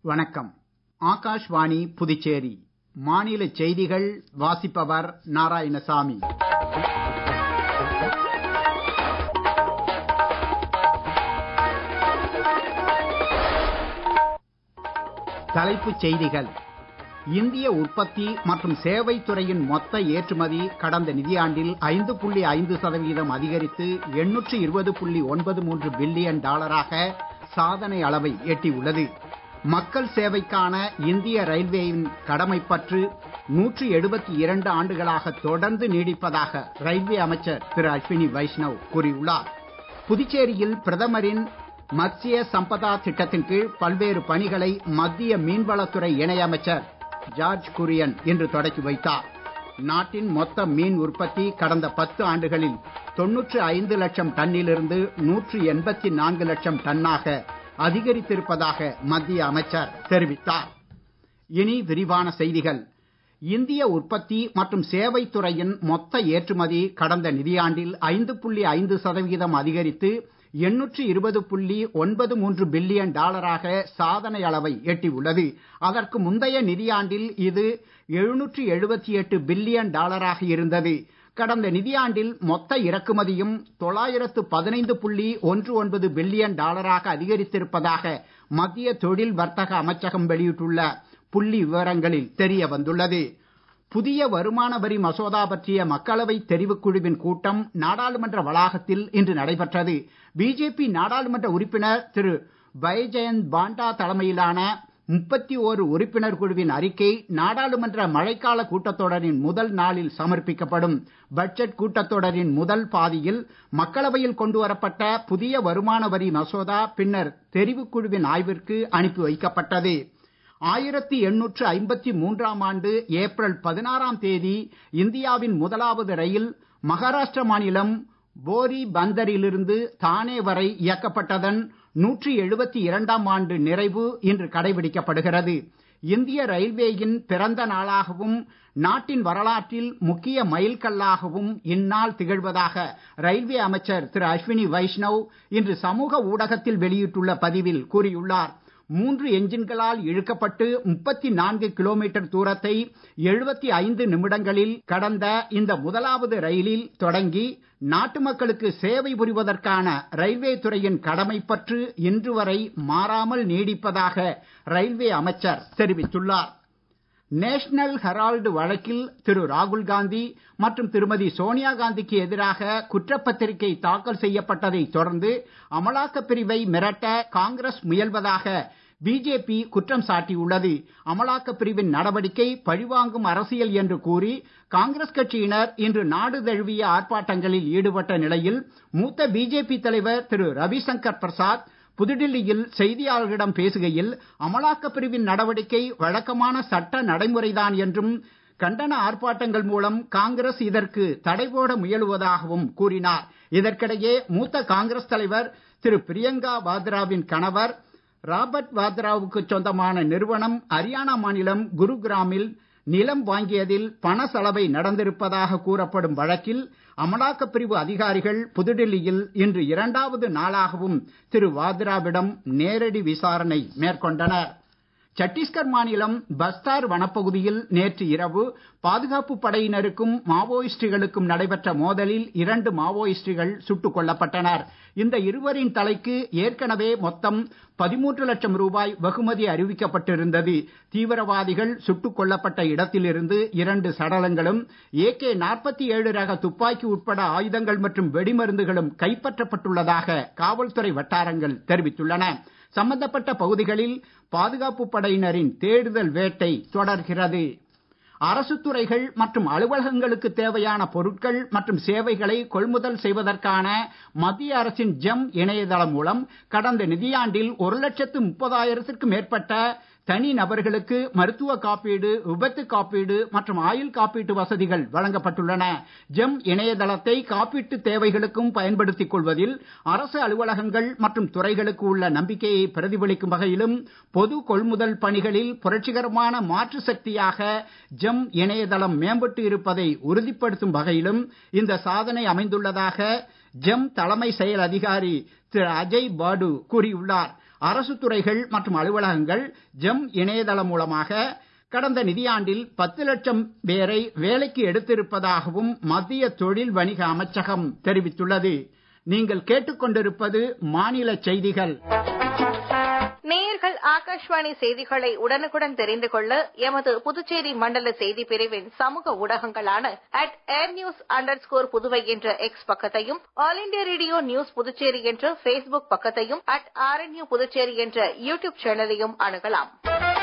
வணக்கம் ஆகாஷ்வாணி புதுச்சேரி மாநில செய்திகள் வாசிப்பவர் நாராயணசாமி தலைப்புச் செய்திகள் இந்திய உற்பத்தி மற்றும் சேவை துறையின் மொத்த ஏற்றுமதி கடந்த நிதியாண்டில் ஐந்து புள்ளி ஐந்து சதவீதம் அதிகரித்து எண்ணூற்று இருபது புள்ளி ஒன்பது மூன்று பில்லியன் டாலராக சாதனை அளவை எட்டியுள்ளது மக்கள் சேவைக்கான இந்திய ரயில்வேயின் கடமைப்பற்று நூற்று எழுபத்தி இரண்டு ஆண்டுகளாக தொடர்ந்து நீடிப்பதாக ரயில்வே அமைச்சர் திரு அஸ்வினி வைஷ்ணவ் கூறியுள்ளார் புதுச்சேரியில் பிரதமரின் மத்ஸ்ய சம்பதா திட்டத்தின் கீழ் பல்வேறு பணிகளை மத்திய மீன்வளத்துறை இணையமைச்சர் ஜார்ஜ் குரியன் இன்று தொடக்கி வைத்தார் நாட்டின் மொத்த மீன் உற்பத்தி கடந்த பத்து ஆண்டுகளில் தொன்னூற்று ஐந்து லட்சம் டன்னிலிருந்து நூற்று எண்பத்தி நான்கு லட்சம் டன்னாக அதிகரித்திருப்பதாக மத்திய அமைச்சர் தெரிவித்தார் இனி விரிவான செய்திகள் இந்திய உற்பத்தி மற்றும் சேவை துறையின் மொத்த ஏற்றுமதி கடந்த நிதியாண்டில் ஐந்து புள்ளி ஐந்து சதவீதம் அதிகரித்து எண்ணூற்று இருபது புள்ளி ஒன்பது மூன்று பில்லியன் டாலராக சாதனை அளவை எட்டியுள்ளது அதற்கு முந்தைய நிதியாண்டில் இது எழுநூற்று எழுபத்தி எட்டு பில்லியன் டாலராக இருந்தது கடந்த நிதியாண்டில் மொத்த இறக்குமதியும் தொள்ளாயிரத்து பதினைந்து புள்ளி ஒன்று ஒன்பது பில்லியன் டாலராக அதிகரித்திருப்பதாக மத்திய தொழில் வர்த்தக அமைச்சகம் வெளியிட்டுள்ள புள்ளி விவரங்களில் தெரிய வந்துள்ளது புதிய வருமான வரி மசோதா பற்றிய மக்களவை தெரிவுக்குழுவின் கூட்டம் நாடாளுமன்ற வளாகத்தில் இன்று நடைபெற்றது பிஜேபி நாடாளுமன்ற உறுப்பினர் திரு பைஜெயந்த் பாண்டா தலைமையிலான முப்பத்தி ஓரு உறுப்பினர் குழுவின் அறிக்கை நாடாளுமன்ற மழைக்கால கூட்டத்தொடரின் முதல் நாளில் சமர்ப்பிக்கப்படும் பட்ஜெட் கூட்டத்தொடரின் முதல் பாதியில் மக்களவையில் கொண்டு வரப்பட்ட புதிய வருமான வரி மசோதா பின்னர் தெரிவுக்குழுவின் ஆய்விற்கு அனுப்பி வைக்கப்பட்டது ஆயிரத்தி எண்ணூற்று ஐம்பத்தி மூன்றாம் ஆண்டு ஏப்ரல் பதினாறாம் தேதி இந்தியாவின் முதலாவது ரயில் மகாராஷ்டிர மாநிலம் போரி பந்தரிலிருந்து தானே வரை இயக்கப்பட்டதன் நூற்றி எழுபத்தி இரண்டாம் ஆண்டு நிறைவு இன்று கடைபிடிக்கப்படுகிறது இந்திய ரயில்வேயின் பிறந்த நாளாகவும் நாட்டின் வரலாற்றில் முக்கிய மைல்கல்லாகவும் இந்நாள் திகழ்வதாக ரயில்வே அமைச்சர் திரு அஸ்வினி வைஷ்ணவ் இன்று சமூக ஊடகத்தில் வெளியிட்டுள்ள பதிவில் கூறியுள்ளார் மூன்று என்ஜின்களால் இழுக்கப்பட்டு முப்பத்தி நான்கு கிலோமீட்டர் தூரத்தை எழுபத்தி ஐந்து நிமிடங்களில் கடந்த இந்த முதலாவது ரயிலில் தொடங்கி நாட்டு மக்களுக்கு சேவை புரிவதற்கான ரயில்வே துறையின் கடமைப்பற்று இன்று வரை மாறாமல் நீடிப்பதாக ரயில்வே அமைச்சர் தெரிவித்துள்ளார் நேஷனல் ஹெரால்டு வழக்கில் திரு ராகுல் காந்தி மற்றும் திருமதி சோனியா காந்திக்கு எதிராக குற்றப்பத்திரிகை தாக்கல் செய்யப்பட்டதை தொடர்ந்து அமலாக்கப் பிரிவை மிரட்ட காங்கிரஸ் முயல்வதாக பிஜேபி குற்றம் சாட்டியுள்ளது அமலாக்கப் பிரிவின் நடவடிக்கை பழிவாங்கும் அரசியல் என்று கூறி காங்கிரஸ் கட்சியினர் இன்று நாடு தழுவிய ஆர்ப்பாட்டங்களில் ஈடுபட்ட நிலையில் மூத்த பிஜேபி தலைவர் திரு ரவிசங்கர் பிரசாத் புதுடில்லியில் செய்தியாளர்களிடம் பேசுகையில் அமலாக்கப் பிரிவின் நடவடிக்கை வழக்கமான சட்ட நடைமுறைதான் என்றும் கண்டன ஆர்ப்பாட்டங்கள் மூலம் காங்கிரஸ் இதற்கு தடை போட முயலுவதாகவும் கூறினார் இதற்கிடையே மூத்த காங்கிரஸ் தலைவர் திரு பிரியங்கா வாத்ராவின் கணவர் ராபர்ட் வாத்ராவுக்கு சொந்தமான நிறுவனம் ஹரியானா மாநிலம் குருகிராமில் நிலம் வாங்கியதில் பண செலவை நடந்திருப்பதாக கூறப்படும் வழக்கில் அமலாக்கப் பிரிவு அதிகாரிகள் புதுடில்லியில் இன்று இரண்டாவது நாளாகவும் திரு வாத்ராவிடம் நேரடி விசாரணை மேற்கொண்டனர் சத்தீஸ்கர் மாநிலம் பஸ்தார் வனப்பகுதியில் நேற்று இரவு பாதுகாப்பு படையினருக்கும் மாவோயிஸ்டுகளுக்கும் நடைபெற்ற மோதலில் இரண்டு மாவோயிஸ்டுகள் சுட்டுக் கொல்லப்பட்டனர் இந்த இருவரின் தலைக்கு ஏற்கனவே மொத்தம் பதிமூன்று லட்சம் ரூபாய் வெகுமதி அறிவிக்கப்பட்டிருந்தது தீவிரவாதிகள் சுட்டுக் கொல்லப்பட்ட இடத்திலிருந்து இரண்டு சடலங்களும் ஏகே நாற்பத்தி ஏழு ரக துப்பாக்கி உட்பட ஆயுதங்கள் மற்றும் வெடிமருந்துகளும் கைப்பற்றப்பட்டுள்ளதாக காவல்துறை வட்டாரங்கள் தெரிவித்துள்ளன சம்பந்தப்பட்ட பகுதிகளில் பாதுகாப்பு படையினரின் தேடுதல் வேட்டை தொடர்கிறது அரசு துறைகள் மற்றும் அலுவலகங்களுக்கு தேவையான பொருட்கள் மற்றும் சேவைகளை கொள்முதல் செய்வதற்கான மத்திய அரசின் ஜெம் இணையதளம் மூலம் கடந்த நிதியாண்டில் ஒரு லட்சத்து முப்பதாயிரத்திற்கும் மேற்பட்ட தனி நபர்களுக்கு மருத்துவ காப்பீடு விபத்து காப்பீடு மற்றும் ஆயுள் காப்பீட்டு வசதிகள் வழங்கப்பட்டுள்ளன ஜெம் இணையதளத்தை காப்பீட்டு தேவைகளுக்கும் பயன்படுத்திக் கொள்வதில் அரசு அலுவலகங்கள் மற்றும் துறைகளுக்கு உள்ள நம்பிக்கையை பிரதிபலிக்கும் வகையிலும் பொது கொள்முதல் பணிகளில் புரட்சிகரமான மாற்று சக்தியாக ஜெம் இணையதளம் மேம்பட்டு இருப்பதை உறுதிப்படுத்தும் வகையிலும் இந்த சாதனை அமைந்துள்ளதாக ஜெம் தலைமை செயல் அதிகாரி திரு அஜய் பாடு கூறியுள்ளார் அரசு துறைகள் மற்றும் அலுவலகங்கள் ஜெம் இணையதளம் மூலமாக கடந்த நிதியாண்டில் பத்து லட்சம் பேரை வேலைக்கு எடுத்திருப்பதாகவும் மத்திய தொழில் வணிக அமைச்சகம் தெரிவித்துள்ளது நீங்கள் கேட்டுக்கொண்டிருப்பது மாநில செய்திகள் நேயர்கள் ஆகாஷ்வாணி செய்திகளை உடனுக்குடன் தெரிந்து கொள்ள எமது புதுச்சேரி மண்டல செய்தி பிரிவின் சமூக ஊடகங்களான at air news underscore Puduvai என்ற எக்ஸ் பக்கத்தையும் all India radio news Puducherry என்ற பேஸ்புக் பக்கத்தையும் அட் ஆர்என்யூ புதுச்சேரி என்ற யூடியூப் சேனலையும் அணுகலாம்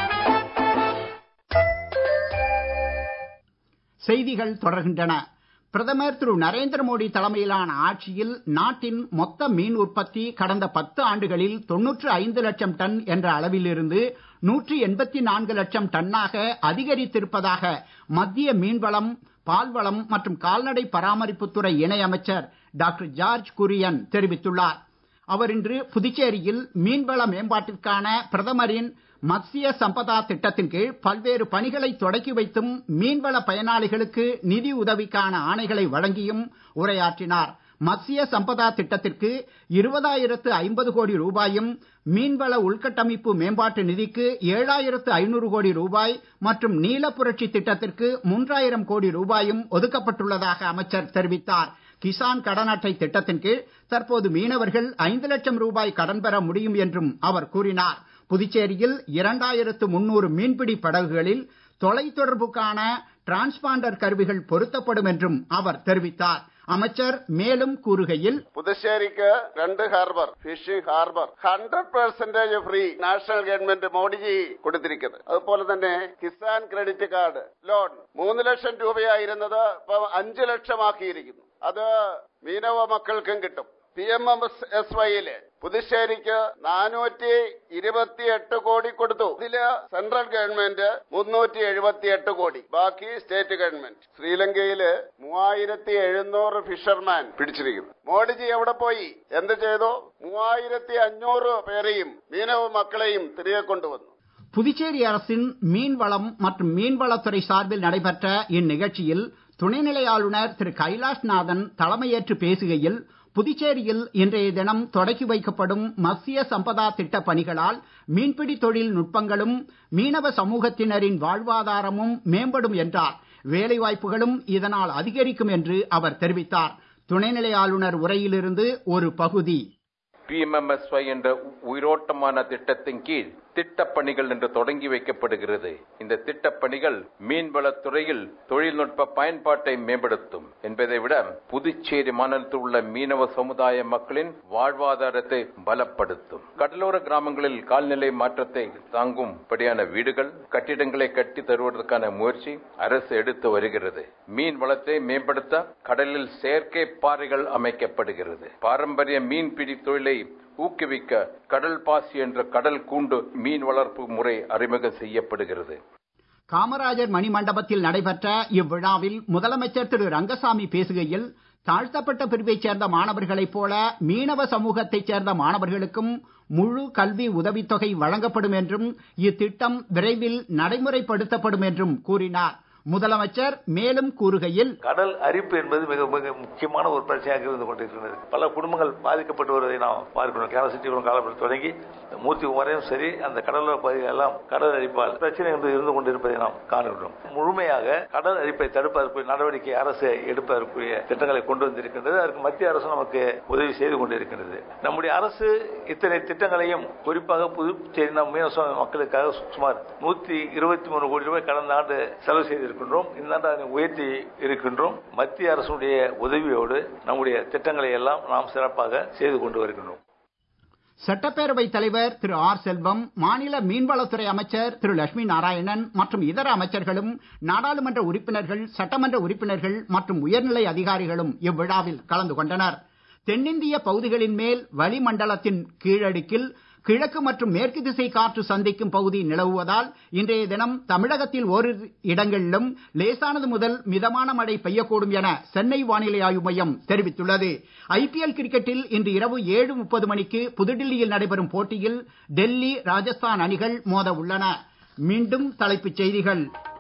செய்திகள் தொடர்கின்றன பிரதமர் திரு நரேந்திர மோடி தலைமையிலான ஆட்சியில் நாட்டின் மொத்த மீன் உற்பத்தி கடந்த பத்து ஆண்டுகளில் தொன்னூற்று ஐந்து லட்சம் டன் என்ற அளவிலிருந்து நூற்றி எண்பத்தி நான்கு லட்சம் டன்னாக அதிகரித்திருப்பதாக மத்திய மீன்வளம் பால்வளம் மற்றும் கால்நடை பராமரிப்புத்துறை இணை அமைச்சர் டாக்டர் ஜார்ஜ் குரியன் தெரிவித்துள்ளார் அவர் இன்று புதுச்சேரியில் மீன்வள மேம்பாட்டிற்கான பிரதமரின் மத்ஸ்ய சம்பதா திட்டத்தின் கீழ் பல்வேறு பணிகளை தொடக்கி வைத்தும் மீன்வள பயனாளிகளுக்கு நிதி உதவிக்கான ஆணைகளை வழங்கியும் உரையாற்றினார் மத்ஸ்ய சம்பதா திட்டத்திற்கு இருபதாயிரத்து ஐம்பது கோடி ரூபாயும் மீன்வள உள்கட்டமைப்பு மேம்பாட்டு நிதிக்கு ஏழாயிரத்து ஐநூறு கோடி ரூபாய் மற்றும் நீல புரட்சி திட்டத்திற்கு மூன்றாயிரம் கோடி ரூபாயும் ஒதுக்கப்பட்டுள்ளதாக அமைச்சர் தெரிவித்தார் கிசான் கடன் அட்டை திட்டத்தின் கீழ் தற்போது மீனவர்கள் ஐந்து லட்சம் ரூபாய் கடன் பெற முடியும் என்றும் அவர் கூறினார் புதுச்சேரியில் இரண்டாயிரத்து முன்னூறு மீன்பிடி படகுகளில் தொலைத்தொடர்புக்கான டிரான்ஸ்பாண்டர் கருவிகள் பொருத்தப்படும் என்றும் அவர் தெரிவித்தார் அமைச்சர் மேலும் கூறுகையில் புதுச்சேரிக்கு ரெண்டு harbour fishing harbour hundred percentage free national government Modiji കൊടുത്തിരിക്കുന്നത് അതുപോലെ തന്നെ കിസാൻ ക്രെഡിറ്റ് കാർഡ് ലോൺ മൂന്ന് ലക്ഷം രൂപയായിരുന്നത് ഇപ്പൊ അഞ്ചു ലക്ഷമാക്കിയിരിക്കുന്നു അത് മീനവ മക്കൾക്കും കിട്ടും പി എം എം എസ് വൈയില് പുതുശ്ശേരിക്ക് നാനൂറ്റി ഇരുപത്തിയെട്ട് കോടി കൊടുത്തു ഇതില് സെൻട്രൽ ഗവൺമെന്റ് മുന്നൂറ്റി എഴുപത്തിയെട്ട് കോടി ബാക്കി സ്റ്റേറ്റ് ഗവൺമെന്റ് ശ്രീലങ്കയില് മൂവായിരത്തി എഴുന്നൂറ് ഫിഷർമാൻ പിടിച്ചിരിക്കുന്നു മോഡിജി എവിടെ പോയി എന്ത് ചെയ്തു മൂവായിരത്തി അഞ്ഞൂറ് പേരെയും മീനവ മക്കളെയും തിരികെ കൊണ്ടുവന്നു புதுச்சேரி அரசின் மீன்வளம் மற்றும் மீன்வளத்துறை சார்பில் நடைபெற்ற இந்நிகழ்ச்சியில் துணைநிலை ஆளுநர் திரு கைலாஷ்நாதன் தலைமையேற்று பேசுகையில் புதுச்சேரியில் இன்றைய தினம் தொடக்கி வைக்கப்படும் மத்ஸ்ய சம்பதா திட்ட பணிகளால் மீன்பிடி தொழில் நுட்பங்களும் மீனவ சமூகத்தினரின் வாழ்வாதாரமும் மேம்படும் என்றார் வேலைவாய்ப்புகளும் இதனால் அதிகரிக்கும் என்று அவர் தெரிவித்தார் துணைநிலை ஆளுநர் உரையிலிருந்து ஒரு பகுதி பிஎம்எம்எஸ்ஒய் என்ற உயிரோட்டமான திட்டத்தின் கீழ் திட்டப்பணிகள் என்று தொடங்கி வைக்கப்படுகிறது இந்த திட்டப்பணிகள் மீன்வளத்துறையில் தொழில்நுட்ப பயன்பாட்டை மேம்படுத்தும் என்பதை விட புதுச்சேரி மாநிலத்தில் உள்ள மீனவ சமுதாய மக்களின் வாழ்வாதாரத்தை பலப்படுத்தும் கடலோர கிராமங்களில் கால்நிலை மாற்றத்தை தாங்கும்படியான வீடுகள் கட்டிடங்களை கட்டி தருவதற்கான முயற்சி அரசு எடுத்து வருகிறது மீன் வளத்தை மேம்படுத்த கடலில் செயற்கை பாறைகள் அமைக்கப்படுகிறது பாரம்பரிய மீன்பிடி தொழிலை ஊக்குவிக்க கடல் பாசி என்ற கடல் கூண்டு மீன் வளர்ப்பு முறை அறிமுகம் செய்யப்படுகிறது காமராஜர் மணிமண்டபத்தில் நடைபெற்ற இவ்விழாவில் முதலமைச்சர் திரு ரங்கசாமி பேசுகையில் தாழ்த்தப்பட்ட பிரிவைச் சேர்ந்த மாணவர்களைப் போல மீனவ சமூகத்தைச் சேர்ந்த மாணவர்களுக்கும் முழு கல்வி உதவித்தொகை வழங்கப்படும் என்றும் இத்திட்டம் விரைவில் நடைமுறைப்படுத்தப்படும் என்றும் கூறினார் முதலமைச்சர் மேலும் கூறுகையில் கடல் அரிப்பு என்பது மிக மிக முக்கியமான ஒரு பிரச்சனையாக இருந்து கொண்டிருக்கிறது பல குடும்பங்கள் பாதிக்கப்பட்டு வருவதை நாம் பார்க்கிறோம் கேரசிட்டிபுரம் காலப்பட்டு தொடங்கி மூர்த்தி வரையும் சரி அந்த கடலோர பகுதிகள் எல்லாம் கடல் அரிப்பால் பிரச்சனை என்று இருந்து கொண்டிருப்பதை நாம் காணுகிறோம் முழுமையாக கடல் அரிப்பை தடுப்பதற்கு நடவடிக்கை அரசு எடுப்பதற்குரிய திட்டங்களை கொண்டு வந்திருக்கின்றது அதற்கு மத்திய அரசு நமக்கு உதவி செய்து கொண்டிருக்கின்றது நம்முடைய அரசு இத்தனை திட்டங்களையும் குறிப்பாக புதுச்சேரி நம் மீனவ மக்களுக்காக சுமார் நூத்தி இருபத்தி மூணு கோடி ரூபாய் கடந்த ஆண்டு செலவு செய்திருக்கின்றோம் இந்த ஆண்டு அதை உயர்த்தி இருக்கின்றோம் மத்திய அரசுடைய உதவியோடு நம்முடைய திட்டங்களை எல்லாம் நாம் சிறப்பாக செய்து கொண்டு வருகின்றோம் சட்டப்பேரவை தலைவர் திரு ஆர் செல்வம் மாநில மீன்வளத்துறை அமைச்சர் திரு லட்சுமி நாராயணன் மற்றும் இதர அமைச்சர்களும் நாடாளுமன்ற உறுப்பினர்கள் சட்டமன்ற உறுப்பினர்கள் மற்றும் உயர்நிலை அதிகாரிகளும் இவ்விழாவில் கலந்து கொண்டனர் தென்னிந்திய பகுதிகளின் மேல் வளிமண்டலத்தின் கீழடுக்கில் கிழக்கு மற்றும் மேற்கு திசை காற்று சந்திக்கும் பகுதி நிலவுவதால் இன்றைய தினம் தமிழகத்தில் ஓரிரு இடங்களிலும் லேசானது முதல் மிதமான மழை பெய்யக்கூடும் என சென்னை வானிலை ஆய்வு மையம் தெரிவித்துள்ளது ஐபிஎல் கிரிக்கெட்டில் இன்று இரவு ஏழு முப்பது மணிக்கு புதுடில்லியில் நடைபெறும் போட்டியில் டெல்லி ராஜஸ்தான் அணிகள் மோத உள்ளன மீண்டும் தலைப்புச் செய்திகள்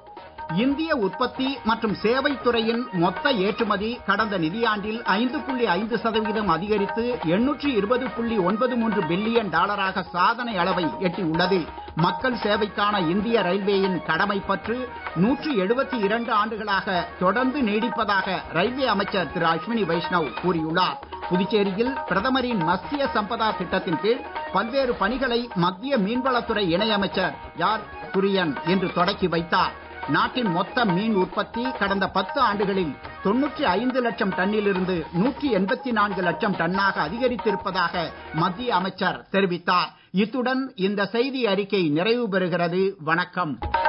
இந்திய உற்பத்தி மற்றும் சேவை துறையின் மொத்த ஏற்றுமதி கடந்த நிதியாண்டில் ஐந்து புள்ளி ஐந்து சதவீதம் அதிகரித்து எண்ணூற்றி இருபது புள்ளி ஒன்பது மூன்று பில்லியன் டாலராக சாதனை அளவை எட்டியுள்ளது மக்கள் சேவைக்கான இந்திய ரயில்வேயின் கடமை பற்று நூற்றி எழுபத்தி இரண்டு ஆண்டுகளாக தொடர்ந்து நீடிப்பதாக ரயில்வே அமைச்சர் திரு அஸ்வினி வைஷ்ணவ் கூறியுள்ளார் புதுச்சேரியில் பிரதமரின் மத்திய சம்பதா திட்டத்தின் கீழ் பல்வேறு பணிகளை மத்திய மீன்வளத்துறை இணையமைச்சர் யார் குரியன் இன்று தொடக்கி வைத்தார் நாட்டின் மொத்த மீன் உற்பத்தி கடந்த பத்து ஆண்டுகளில் தொன்னூற்றி ஐந்து லட்சம் டன்னிலிருந்து நூற்றி எண்பத்தி நான்கு லட்சம் டன்னாக அதிகரித்திருப்பதாக மத்திய அமைச்சர் தெரிவித்தார் இத்துடன் இந்த செய்தி அறிக்கை நிறைவு பெறுகிறது வணக்கம்